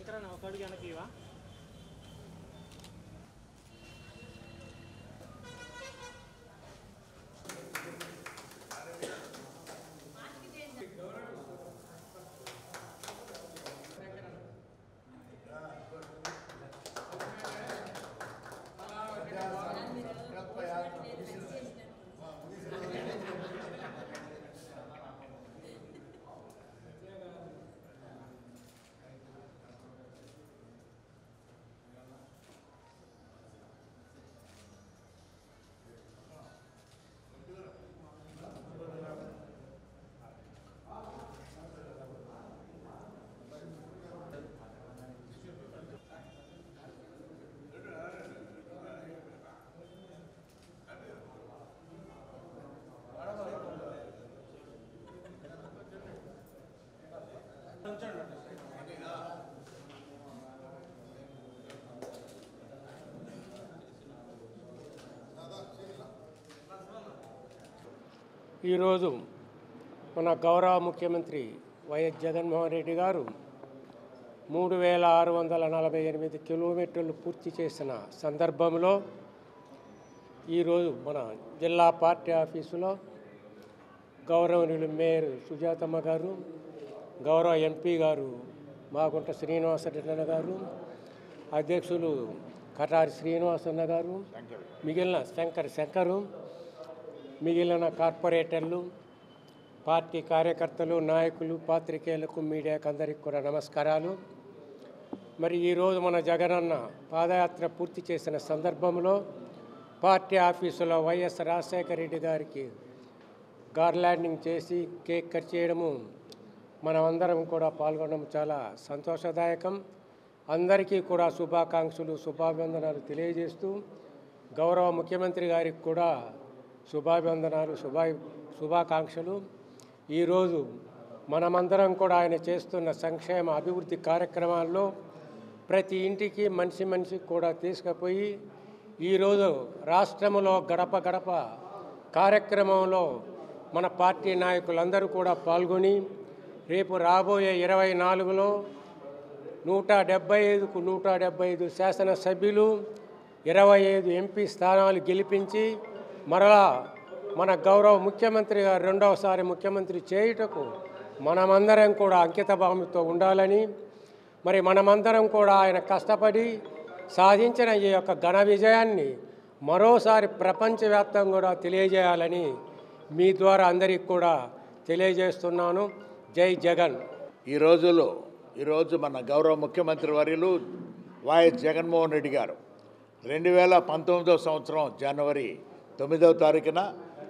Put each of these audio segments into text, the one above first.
శంకరన్న ఒక అడుగు వెనక్కి ఇవా ఈరోజు మన గౌరవ ముఖ్యమంత్రి వైఎస్ జగన్మోహన్ రెడ్డి గారు మూడు వేల ఆరు వందల నలభై ఎనిమిది కిలోమీటర్లు పూర్తి చేసిన సందర్భంలో ఈరోజు మన జిల్లా పార్టీ ఆఫీసులో గౌరవనీయులు మేయర్ సుజాతమ్మ గారు గౌరవ ఎంపీ గారు మాగుంట శ్రీనివాసరెడ్డి గారు అధ్యక్షులు కటారి శ్రీనివాసన్న గారు మిగిలిన శంకర్ శంకరు మిగిలిన కార్పొరేటర్లు పార్టీ కార్యకర్తలు నాయకులు పాత్రికేయులకు మీడియాకు అందరికీ కూడా నమస్కారాలు మరి ఈరోజు మన జగనన్న పాదయాత్ర పూర్తి చేసిన సందర్భంలో పార్టీ ఆఫీసులో వైఎస్ రాజశేఖర రెడ్డి గారికి గార్లాండింగ్ చేసి కేక్ కట్ చేయడము మనమందరం కూడా పాల్గొనడం చాలా సంతోషదాయకం అందరికీ కూడా శుభాకాంక్షలు శుభాభివందనాలు తెలియజేస్తూ గౌరవ ముఖ్యమంత్రి గారికి కూడా శుభాభివందనాలు శుభా శుభాకాంక్షలు ఈరోజు మనమందరం కూడా ఆయన చేస్తున్న సంక్షేమ అభివృద్ధి కార్యక్రమాల్లో ప్రతి ఇంటికి మనిషి మనిషికి కూడా తీసుకుపోయి ఈరోజు రాష్ట్రంలో గడప గడప కార్యక్రమంలో మన పార్టీ నాయకులందరూ కూడా పాల్గొని రేపు రాబోయే ఇరవై నాలుగులో నూట డెబ్బై ఐదుకు నూట డెబ్బై ఐదు శాసనసభ్యులు ఇరవై ఐదు ఎంపీ స్థానాలు గెలిపించి మరలా మన గౌరవ ముఖ్యమంత్రి గారు రెండవసారి ముఖ్యమంత్రి చేయుటకు మనమందరం కూడా అంకిత భావంతో ఉండాలని మరి మనమందరం కూడా ఆయన కష్టపడి సాధించిన ఈ యొక్క ఘన విజయాన్ని మరోసారి ప్రపంచవ్యాప్తంగా కూడా తెలియజేయాలని మీ ద్వారా అందరికీ కూడా తెలియజేస్తున్నాను జై జగన్ ఈ రోజులో ఈరోజు మన గౌరవ ముఖ్యమంత్రి వర్యులు వైఎస్ జగన్మోహన్ రెడ్డి గారు రెండు వేల పంతొమ్మిదవ సంవత్సరం జనవరి తొమ్మిదవ తారీఖున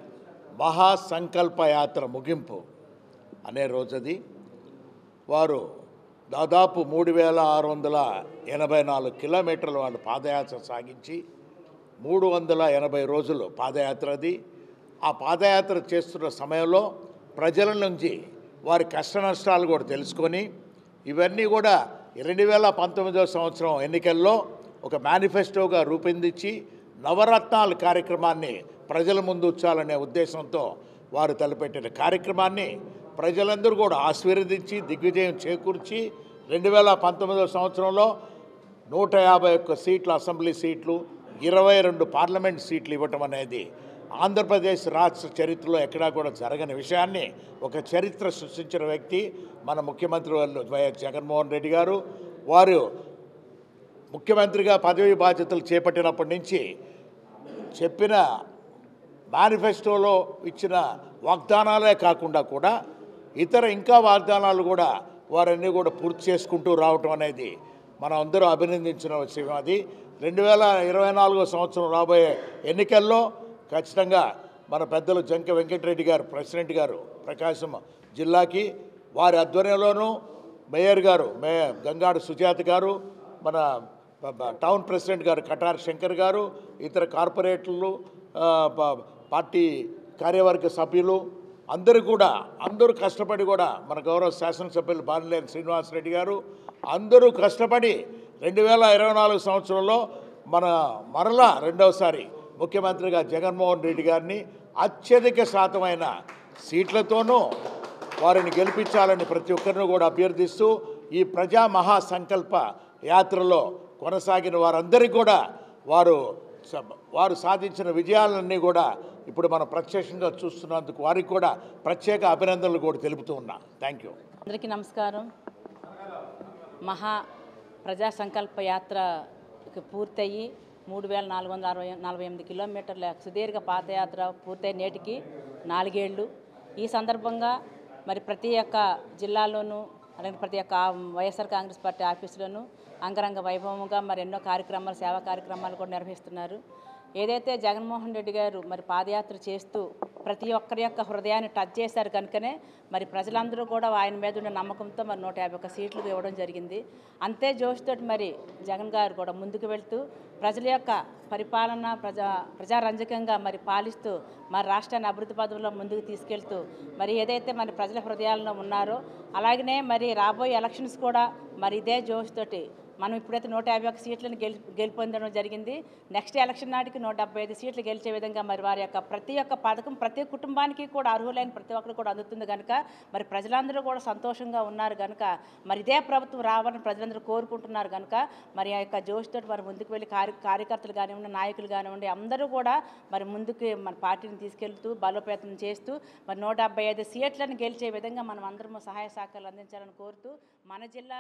మహాసంకల్ప యాత్ర ముగింపు అనే రోజుది వారు దాదాపు మూడు వేల ఆరు వందల ఎనభై నాలుగు కిలోమీటర్లు వాళ్ళు పాదయాత్ర సాగించి మూడు వందల ఎనభై రోజులు పాదయాత్ర అది ఆ పాదయాత్ర చేస్తున్న సమయంలో ప్రజల నుంచి వారి కష్ట నష్టాలు కూడా తెలుసుకొని ఇవన్నీ కూడా రెండు వేల పంతొమ్మిదవ సంవత్సరం ఎన్నికల్లో ఒక మేనిఫెస్టోగా రూపొందించి నవరత్నాల కార్యక్రమాన్ని ప్రజల ముందు ఉంచాలనే ఉద్దేశంతో వారు తలపెట్టిన కార్యక్రమాన్ని ప్రజలందరూ కూడా ఆశీర్వదించి దిగ్విజయం చేకూర్చి రెండు వేల పంతొమ్మిదవ సంవత్సరంలో నూట యాభై ఒక్క సీట్ల అసెంబ్లీ సీట్లు ఇరవై రెండు పార్లమెంట్ సీట్లు ఇవ్వటం అనేది ఆంధ్రప్రదేశ్ రాష్ట్ర చరిత్రలో ఎక్కడా కూడా జరగని విషయాన్ని ఒక చరిత్ర సృష్టించిన వ్యక్తి మన ముఖ్యమంత్రి వాళ్ళు వైఎస్ జగన్మోహన్ రెడ్డి గారు వారు ముఖ్యమంత్రిగా పదవి బాధ్యతలు చేపట్టినప్పటి నుంచి చెప్పిన మేనిఫెస్టోలో ఇచ్చిన వాగ్దానాలే కాకుండా కూడా ఇతర ఇంకా వాగ్దానాలు కూడా వారన్నీ కూడా పూర్తి చేసుకుంటూ రావటం అనేది మనం అందరూ అభినందించిన విషయం అది రెండు వేల ఇరవై నాలుగో సంవత్సరం రాబోయే ఎన్నికల్లో ఖచ్చితంగా మన పెద్దలు జంక వెంకటరెడ్డి గారు ప్రెసిడెంట్ గారు ప్రకాశం జిల్లాకి వారి ఆధ్వర్యంలోనూ మేయర్ గారు మేయర్ గంగాడు సుజాత గారు మన ప- ప- టౌన్ ప్రెసిడెంట్ గారు కటార్ శంకర్ గారు ఇతర కార్పొరేటర్లు ఆ, ప- పార్టీ కార్యవర్గ సభ్యులు అందరూ కూడా అందరూ కష్టపడి కూడా మన గౌరవ శాసనసభ్యులు బాలినేని శ్రీనివాసరెడ్డి గారు అందరూ కష్టపడి రెండు వేల ఇరవై నాలుగు సంవత్సరంలో మన మరలా రెండవసారి ముఖ్యమంత్రిగా జగన్మోహన్ రెడ్డి గారిని అత్యధిక శాతమైన సీట్లతోనూ వారిని గెలిపించాలని ప్రతి ఒక్కరిని కూడా అభ్యర్థిస్తూ ఈ ప్రజా మహాసంకల్ప యాత్రలో కొనసాగిన వారందరికీ కూడా వారు స- వారు సాధించిన విజయాలన్నీ కూడా ఇప్పుడు మనం ప్రత్యక్షంగా చూస్తున్నందుకు వారికి కూడా ప్రత్యేక అభినందనలు కూడా తెలుపుతూ ఉన్నా థ్యాంక్ యూ అందరికీ నమస్కారం మహా ప్రజా సంకల్ప యాత్ర పూర్తయి మూడు వేల నాలుగు వందల అరవై నలభై ఎనిమిది కిలోమీటర్ల సుదీర్ఘ పాదయాత్ర పూర్తయి నేటికి నాలుగేళ్లు ఈ సందర్భంగా మరి ప్రతి ఒక్క జిల్లాలోనూ అలాగే ప్రతి ఒక్క వైఎస్ఆర్ కాంగ్రెస్ పార్టీ ఆఫీసులోనూ అంగరంగ వైభవంగా మరి ఎన్నో కార్యక్రమాలు సేవా కార్యక్రమాలు కూడా నిర్వహిస్తున్నారు ఏదైతే జగన్మోహన్ రెడ్డి గారు మరి పాదయాత్ర చేస్తూ ప్రతి ఒక్కరి యొక్క హృదయాన్ని టచ్ చేశారు కనుకనే మరి ప్రజలందరూ కూడా ఆయన మీద ఉన్న నమ్మకంతో మరి నూట యాభై ఒక్క సీట్లు ఇవ్వడం జరిగింది అంతే జోష్తోటి మరి జగన్ గారు కూడా ముందుకు వెళ్తూ ప్రజల యొక్క పరిపాలన ప్రజా ప్రజారంజకంగా మరి పాలిస్తూ మరి రాష్ట్రాన్ని అభివృద్ధి పదవుల్లో ముందుకు తీసుకెళ్తూ మరి ఏదైతే మరి ప్రజల హృదయాల్లో ఉన్నారో అలాగనే మరి రాబోయే ఎలక్షన్స్ కూడా మరి ఇదే జోష్ తోటి మనం ఇప్పుడైతే నూట యాభై ఒక్క సీట్లను గెలి గెలుపొందడం జరిగింది నెక్స్ట్ ఎలక్షన్ నాటికి నూట డెబ్బై ఐదు సీట్లు గెలిచే విధంగా మరి వారి యొక్క ప్రతి ఒక్క పథకం ప్రతి కుటుంబానికి కూడా అర్హులైన ప్రతి ఒక్కరు కూడా అందుతుంది కనుక మరి ప్రజలందరూ కూడా సంతోషంగా ఉన్నారు కనుక మరి ఇదే ప్రభుత్వం రావాలని ప్రజలందరూ కోరుకుంటున్నారు కనుక మరి ఆ యొక్క జోష్ తోటి మరి ముందుకు వెళ్ళి కార్య కార్యకర్తలు కానివ్వండి నాయకులు కానివ్వండి అందరూ కూడా మరి ముందుకు మన పార్టీని తీసుకెళ్తూ బలోపేతం చేస్తూ మరి నూట డెబ్బై ఐదు సీట్లను గెలిచే విధంగా మనం అందరము సహాయ సహకారాలు అందించాలని కోరుతూ మన జిల్లా